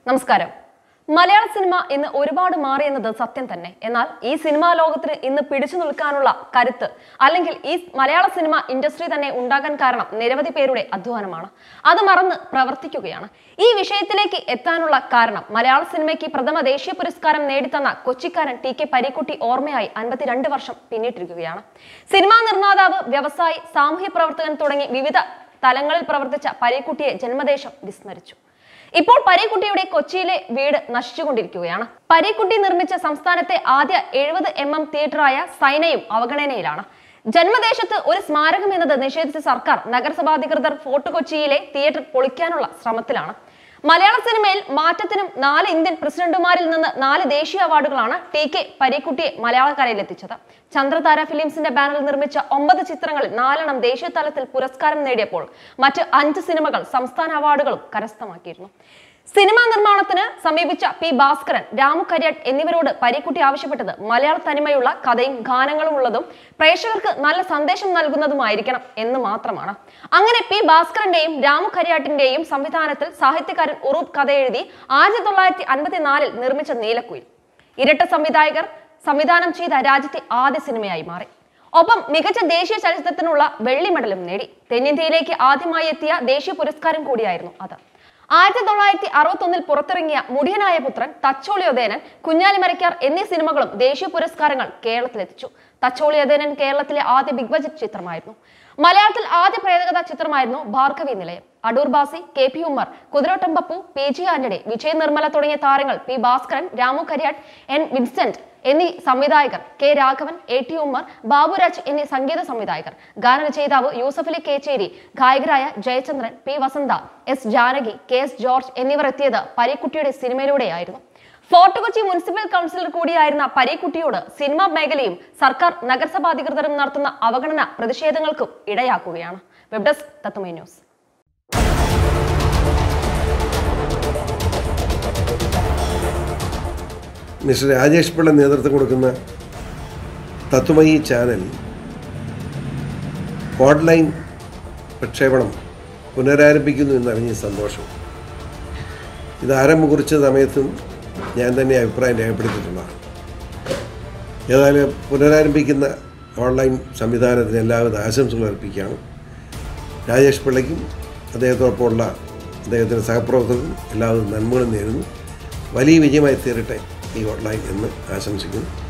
നമസ്കാരം മലയാള സിനിമ ഇന്ന് ഒരുപാട് മാറിയെന്നത് സത്യം തന്നെ എന്നാൽ ഈ സിനിമാ ലോകത്തിന് ഇന്ന് പിടിച്ചു നിൽക്കാനുള്ള കരുത്ത് അല്ലെങ്കിൽ ഈ മലയാള സിനിമ ഇൻഡസ്ട്രി തന്നെ ഉണ്ടാകാൻ കാരണം നിരവധി പേരുടെ അധ്വാനമാണ് അത് മറന്ന് പ്രവർത്തിക്കുകയാണ് ഈ വിഷയത്തിലേക്ക് എത്താനുള്ള കാരണം മലയാള സിനിമയ്ക്ക് പ്രഥമ ദേശീയ പുരസ്കാരം നേടിത്തന്ന കൊച്ചിക്കാരൻ ടി കെ പരീക്കുട്ടി ഓർമ്മയായി അൻപത്തിരണ്ട് വർഷം പിന്നിട്ടിരിക്കുകയാണ് സിനിമാ നിർമ്മാതാവ് വ്യവസായി സാമൂഹ്യ പ്രവർത്തകൻ തുടങ്ങി വിവിധ തലങ്ങളിൽ പ്രവർത്തിച്ച പരീക്കുട്ടിയെ ജന്മദേശം വിസ്മരിച്ചു ഇപ്പോൾ പരീക്കുട്ടിയുടെ കൊച്ചിയിലെ വീട് നശിച്ചുകൊണ്ടിരിക്കുകയാണ് പരീക്കുട്ടി നിർമ്മിച്ച സംസ്ഥാനത്തെ ആദ്യ എഴുപത് എം എം തിയേറ്ററായ സൈനയും അവഗണനയിലാണ് ജന്മദേശത്ത് ഒരു സ്മാരകം എന്നത് നിഷേധിച്ച സർക്കാർ നഗരസഭാധികൃതർ ഫോർട്ട് കൊച്ചിയിലെ തിയേറ്റർ പൊളിക്കാനുള്ള ശ്രമത്തിലാണ് മലയാള സിനിമയിൽ മാറ്റത്തിനും നാല് ഇന്ത്യൻ പ്രസിഡന്റുമാരിൽ നിന്ന് നാല് ദേശീയ അവാർഡുകളാണ് ടി കെ പരീക്കുട്ടിയെ മലയാളക്കരയിൽ എത്തിച്ചത് ചന്ദ്രതാര ഫിലിംസിന്റെ ബാനറിൽ നിർമ്മിച്ച ഒമ്പത് ചിത്രങ്ങളിൽ നാലെണ്ണം ദേശീയ തലത്തിൽ പുരസ്കാരം നേടിയപ്പോൾ മറ്റ് അഞ്ച് സിനിമകൾ സംസ്ഥാന അവാർഡുകളും കരസ്ഥമാക്കിയിരുന്നു സിനിമാ നിർമ്മാണത്തിന് സമീപിച്ച പി ഭാസ്കരൻ രാമു കരിയാട്ട് എന്നിവരോട് പരീക്കുട്ടി ആവശ്യപ്പെട്ടത് മലയാള തനിമയുള്ള കഥയും ഗാനങ്ങളും ഉള്ളതും പ്രേക്ഷകർക്ക് നല്ല സന്ദേശം നൽകുന്നതുമായിരിക്കണം എന്ന് മാത്രമാണ് അങ്ങനെ പി ഭാസ്കരന്റെയും രാമു കരിയാട്ടിന്റെയും സംവിധാനത്തിൽ സാഹിത്യകാരൻ ഉറൂബ് കഥ എഴുതി ആയിരത്തി തൊള്ളായിരത്തി അൻപത്തിനാലിൽ നിർമ്മിച്ച നീലക്കുയിൽ ഇരട്ട സംവിധായകർ സംവിധാനം ചെയ്ത രാജ്യത്തെ ആദ്യ സിനിമയായി മാറി ഒപ്പം മികച്ച ദേശീയ ചലച്ചിത്രത്തിനുള്ള വെള്ളി മെഡലും നേടി തെന്നിന്ത്യയിലേക്ക് ആദ്യമായി എത്തിയ ദേശീയ പുരസ്കാരം കൂടിയായിരുന്നു അത് ആയിരത്തി തൊള്ളായിരത്തി അറുപത്തൊന്നിൽ പുറത്തിറങ്ങിയ മുടിയനായ പുത്രൻ തച്ചോളിയോദേനൻ കുഞ്ഞാലിമരയ്ക്കാർ എന്നീ സിനിമകളും ദേശീയ പുരസ്കാരങ്ങൾ കേരളത്തിലെത്തിച്ചു തച്ചോളിയോദേനൻ കേരളത്തിലെ ആദ്യ ബിഗ് ബജറ്റ് ചിത്രമായിരുന്നു മലയാളത്തിൽ ആദ്യ പ്രേതകഥാ ചിത്രമായിരുന്നു Bhargavi Nilayam Adoor Bhasi K P Ummer Kuthiravattam Pappu P J Antony Vijay Nirmala തുടങ്ങിയ താരങ്ങൾ പി ഭാസ്കരൻ രാമു കരിയാട്ട് എൻ വിൻസെന്റ് എന്നീ സംവിധായകർ K Raghavan A T Ummer Baburaj എന്നീ സംഗീത സംവിധായകർ ഗാനരചയിതാവ് യൂസഫലി കേച്ചേരി ഗായകരായ Jayachandran P Vasantha S Janaki K S George എന്നിവർ എത്തിയത് പരീക്കുട്ടിയുടെ സിനിമയിലൂടെയായിരുന്നു ഫോർട്ട് കൊച്ചി മുനിസിപ്പൽ കൗൺസിലർ കൂടിയായിരുന്ന പരീക്കുട്ടിയോട് സിനിമാ മേഖലയും സർക്കാർ നഗരസഭാ അധികൃതരും നടത്തുന്ന അവഗണന പ്രതിഷേധങ്ങൾക്കും ഇടയാക്കുകയാണ് web desk Tatwamayi news mister Rajesh Pillai നേതൃത്വം കൊടുക്കുന്ന തത്വമയി ചാനൽ ഓൺലൈൻ പ്രക്ഷേപണം പുനരാരംഭിക്കുന്നു എന്നറിഞ്ഞ സന്തോഷം ഇത് ആരംഭം കുറിച്ച സമയത്തും ഞാൻ തന്നെ അഭിപ്രായം രേഖപ്പെടുത്തിയിട്ടുള്ളതാണ് ഏതായാലും പുനരാരംഭിക്കുന്ന ഓൺലൈൻ സംവിധാനത്തിന് എല്ലാവിധ ആശംസകൾ അർപ്പിക്കുകയാണ് രാജേഷ് പിള്ളയ്ക്കും അദ്ദേഹത്തോടൊപ്പമുള്ള അദ്ദേഹത്തിൻ്റെ സഹപ്രവർത്തകർക്കും എല്ലാവിധ നന്മകളും നേരുന്നു വലിയ വിജയമായി തീരട്ടെ ഈ ഓൺലൈൻ എന്ന് ആശംസിക്കുന്നു